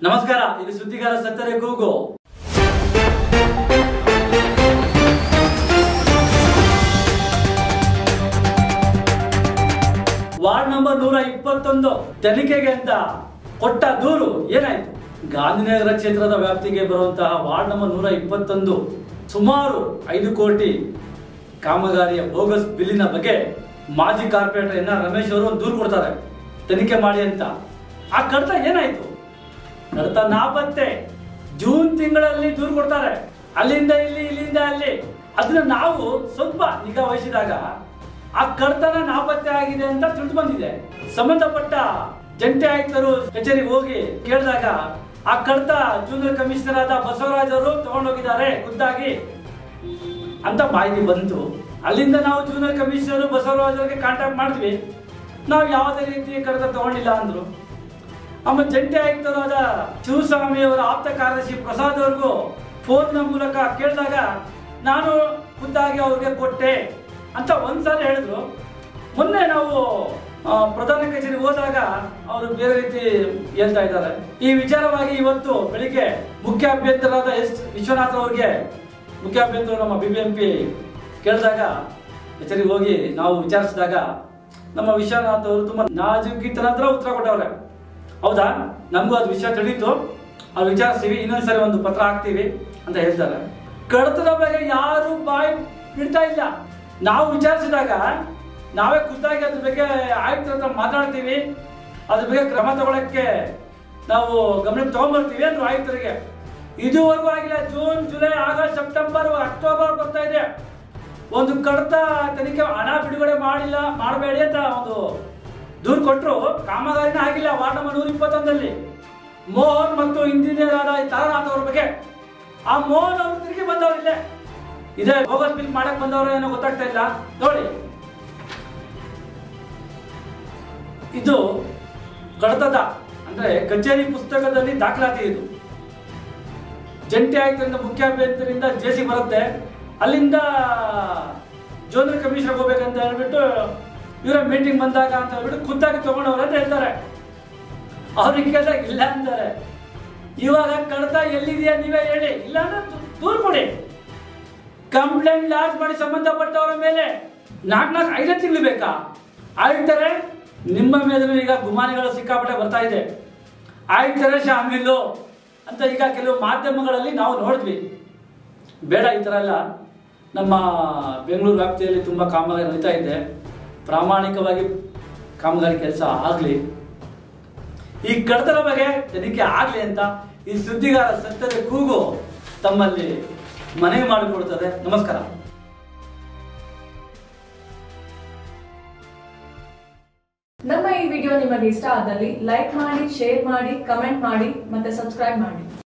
ನಮಸ್ಕಾರ ಇದು ಸುದ್ದಿಗಾರ ಸತ್ತರೆ ಕೂಗು ವಾರ್ಡ್ ನಂಬರ್ ನೂರ ಇಪ್ಪತ್ತೊಂದು ತನಿಖೆಗೆ ಅಂತ ಕೊಟ್ಟ ದೂರು ಏನಾಯ್ತು ಗಾಂಧಿನಗರ ಕ್ಷೇತ್ರದ ವ್ಯಾಪ್ತಿಗೆ ಬರುವಂತಹ ವಾರ್ಡ್ ನಂಬರ್ ನೂರ ಇಪ್ಪತ್ತೊಂದು ಸುಮಾರು ಐದು ಕೋಟಿ ಕಾಮಗಾರಿಯ ಬೋಗಸ್ ಬಿಲ್ಲಿನ ಬಗ್ಗೆ ಮಾಜಿ ಕಾರ್ಪೊರೇಟರ್ ಎನ್ ಆರ್ ರಮೇಶ್ ಅವರು ಒಂದು ದೂರು ಕೊಡ್ತಾರೆ ತನಿಖೆ ಮಾಡಿ ಅಂತ ಆ ಕಡತ ಏನಾಯ್ತು ಕಡತ ನಾಪತ್ತೆ ಜೂನ್ ತಿಂಗಳಲ್ಲಿ ದೂರು ಕೊಡ್ತಾರೆ ಅಲ್ಲಿಂದ ಇಲ್ಲಿ ಇಲ್ಲಿಂದ ಅಲ್ಲಿ ಅದನ್ನ ನಾವು ಸ್ವಲ್ಪ ನಿಗಾ ವಹಿಸಿದಾಗ ಆ ಕಡತನ ನಾಪತ್ತೆ ಆಗಿದೆ ಅಂತ ತಿಳಿದು ಬಂದಿದೆ ಸಂಬಂಧಪಟ್ಟ ಜಂಟಿ ಆಯುಕ್ತರು ಕಚೇರಿಗೆ ಹೋಗಿ ಕೇಳಿದಾಗ ಆ ಕಡತ ಜೂನಿಯರ್ ಕಮಿಷನರ್ ಆದ ಬಸವರಾಜ್ ಅವರು ತಗೊಂಡೋಗಿದ್ದಾರೆ ಖುದ್ದಾಗಿ ಅಂತ ಮಾಹಿತಿ ಬಂತು ಅಲ್ಲಿಂದ ನಾವು ಜೂನಿಯರ್ ಕಮಿಷನರ್ ಬಸವರಾಜ್ ಅವರಿಗೆ ಕಾಂಟ್ಯಾಕ್ಟ್ ಮಾಡಿದ್ವಿ ನಾವು ಯಾವುದೇ ರೀತಿ ಕಡತ ತಗೊಂಡಿಲ್ಲ ಅಂದ್ರು ಆಮೇಲೆ ಜಂಟಿ ಆಯುಕ್ತರಾದ ಶಿವಸ್ವಾಮಿ ಅವರ ಆಪ್ತ ಕಾರ್ಯದರ್ಶಿ ಪ್ರಸಾದ್ ಅವ್ರಿಗೂ ಫೋನ್ ಮೂಲಕ ಕೇಳಿದಾಗ ನಾನು ಖುದ್ದಾಗಿ ಅವ್ರಿಗೆ ಕೊಟ್ಟೆ ಅಂತ ಒಂದ್ಸಲ ಹೇಳಿದ್ರು ಮೊನ್ನೆ ನಾವು ಆ, ಪ್ರಧಾನ ಕಚೇರಿಗೆ ಹೋದಾಗ ಅವರು ಬೇರೆ ರೀತಿ ಹೇಳ್ತಾ ಇದ್ದಾರೆ ಈ ವಿಚಾರವಾಗಿ ಇವತ್ತು ಬೆಳಿಗ್ಗೆ ಮುಖ್ಯ ಅಭ್ಯರ್ಥರಾದ ಎಸ್ ವಿಶ್ವನಾಥ್ ಅವ್ರಿಗೆ ಮುಖ್ಯ ಅಭ್ಯರ್ಥರು ನಮ್ಮ ಬಿ ಬಿ ಎಂ ಪಿ ಕೇಳಿದಾಗ ಕಚೇರಿಗೆ ಹೋಗಿ ನಾವು ವಿಚಾರಿಸಿದಾಗ ನಮ್ಮ ವಿಶ್ವನಾಥ್ ಅವರು ತುಂಬಾ ನಾಜೂಕಿತನ ಹತ್ರ ಉತ್ತರ ಕೊಟ್ಟವ್ರೆ ಹೌದಾ ನಮಗೂ ಅದು ವಿಷಯ ತಿಳಿತು ಅದು ವಿಚಾರಿಸ್ತೀವಿ ಇನ್ನೊಂದ್ಸರಿ ಒಂದು ಪತ್ರ ಹಾಕ್ತೀವಿ ಅಂತ ಹೇಳ್ತಾರೆ ಕಡತದ ಬಗ್ಗೆ ಯಾರು ಬಾಯಿ ಬಿಡ್ತಾ ಇಲ್ಲ ನಾವು ವಿಚಾರಿಸಿದಾಗ ನಾವೇ ಖುದ್ದಾಗಿ ಅದ್ರ ಬಗ್ಗೆ ಆಯುಕ್ತರ ಹತ್ರ ಮಾತಾಡ್ತೀವಿ ಅದ್ರ ಬಗ್ಗೆ ಕ್ರಮ ತಗೊಳಕ್ಕೆ ನಾವು ಗಮನಕ್ಕೆ ತಗೊಂಡ್ಬರ್ತೀವಿ ಅಂದ್ರು ಆಯುಕ್ತರಿಗೆ ಇದುವರೆಗೂ ಆಗಿಲ್ಲ June July August September October ಬರ್ತಾ ಇದೆ ಒಂದು ಕಡತ ತನಿಖೆ ಹಣ ಬಿಡುಗಡೆ ಮಾಡಿಲ್ಲ ಮಾಡಬೇಡಿ ಅಂತ ಒಂದು ದೂರು ಕೊಟ್ಟರು ಕಾಮಗಾರಿನೇ ಆಗಿಲ್ಲ ವಾರ್ಡ್ ನಂಬರ್ ನೂರ ಇಪ್ಪತ್ತೊಂದಲ್ಲಿ ಮೋಹನ್ ಮತ್ತು ಇಂಜಿನಿಯರ್ ಆದ ಈ ತಾರನಾಥ್ ಅವ್ರ ಬಗ್ಗೆ ಆ ಮೋಹನ್ ಅವರು ತಿರುಗಿ ಬಂದವರು ಇಲ್ಲೇ ಇದೇ ಬೋಗಸ್ ಬಿಲ್ ಮಾಡಕ್ ಬಂದವರು ಏನೋ ಗೊತ್ತಾಗ್ತಾ ಇಲ್ಲ ನೋಡಿ ಇದು ಕಡತದ ಅಂದ್ರೆ ಕಚೇರಿ ಪುಸ್ತಕದಲ್ಲಿ ದಾಖಲಾತಿ ಇದು ಜಂಟಿ ಆಯುಕ್ತರಿಂದ ಮುಖ್ಯ ಅಭ್ಯರ್ಥರಿಂದ ಜೆಸಿ ಬರುತ್ತೆ ಅಲ್ಲಿಂದ ಜೋನಲ್ ಕಮಿಷನರ್ ಹೋಗ್ಬೇಕಂತ ಹೇಳ್ಬಿಟ್ಟು ಇವರ ಮೀಟಿಂಗ್ ಬಂದಾಗ ಅಂತ ಹೇಳ್ಬಿಟ್ಟು ಖುದ್ದಾಗಿ ತಗೊಂಡವ್ರೆ ಅಂತ ಹೇಳ್ತಾರೆ ಅವ್ರಿಗೆ ಕೇಳಿದಾಗ ಇಲ್ಲ ಅಂತಾರೆ ಇವಾಗ ಕಡತ ಎಲ್ಲಿದೆಯಾ ನೀವೇ ಹೇಳಿ ಇಲ್ಲ ಅಂದ್ರೆ ದೂ- ದೂರು ಕೊಡಿ ಕಂಪ್ಲೇಂಟ್ ಲಾಡ್ಜ್ ಮಾಡಿ ಸಂಬಂಧಪಟ್ಟವರ ಮೇಲೆ ನಾಲ್ಕು ನಾಲ್ಕು ಐದೇ ತಿಂಗಳು ಬೇಕಾ ಆಯುಕ್ತರೆ ನಿಮ್ಮ ಮೇಲೆ ಈಗ ಗುಮಾನಿಗಳು ಸಿಕ್ಕಾಪಟ್ಟೆ ಬರ್ತಾ ಇದೆ ಆಯುಕ್ತರೆ ಶಾಮೀಲು ಅಂತ ಈಗ ಕೆಲವು ಮಾಧ್ಯಮಗಳಲ್ಲಿ ನಾವು ನೋಡಿದ್ವಿ ಬೇಡ ಈ ಥರ ಎಲ್ಲ ನಮ್ಮ ಬೆಂಗಳೂರು ವ್ಯಾಪ್ತಿಯಲ್ಲಿ ತುಂಬ ಕಾಮಗಾರಿ ನಡೀತಾ ಇದೆ ಪ್ರಾಮಾಣಿಕವಾಗಿ ಕಾಮಗಾರಿ ಕೆಲಸ ಆಗಲಿ ಈ ಕಡತದ ಬಗ್ಗೆ ತನಿಖೆ ಆಗಲಿ ಅಂತ ಈ ಸುದ್ದಿಗಾರ ಸತ್ಯದ ಕೂಗು ತಮ್ಮಲ್ಲಿ ಮನವಿ ಮಾಡಿಕೊಡ್ತದೆ ನಮಸ್ಕಾರ ನಮ್ಮ ಈ ವಿಡಿಯೋ ನಿಮಗೆ ಇಷ್ಟ ಆದಲ್ಲಿ ಲೈಕ್ ಮಾಡಿ ಶೇರ್ ಮಾಡಿ ಕಮೆಂಟ್ ಮಾಡಿ ಮತ್ತೆ ಸಬ್ಸ್ಕ್ರೈಬ್ ಮಾಡಿ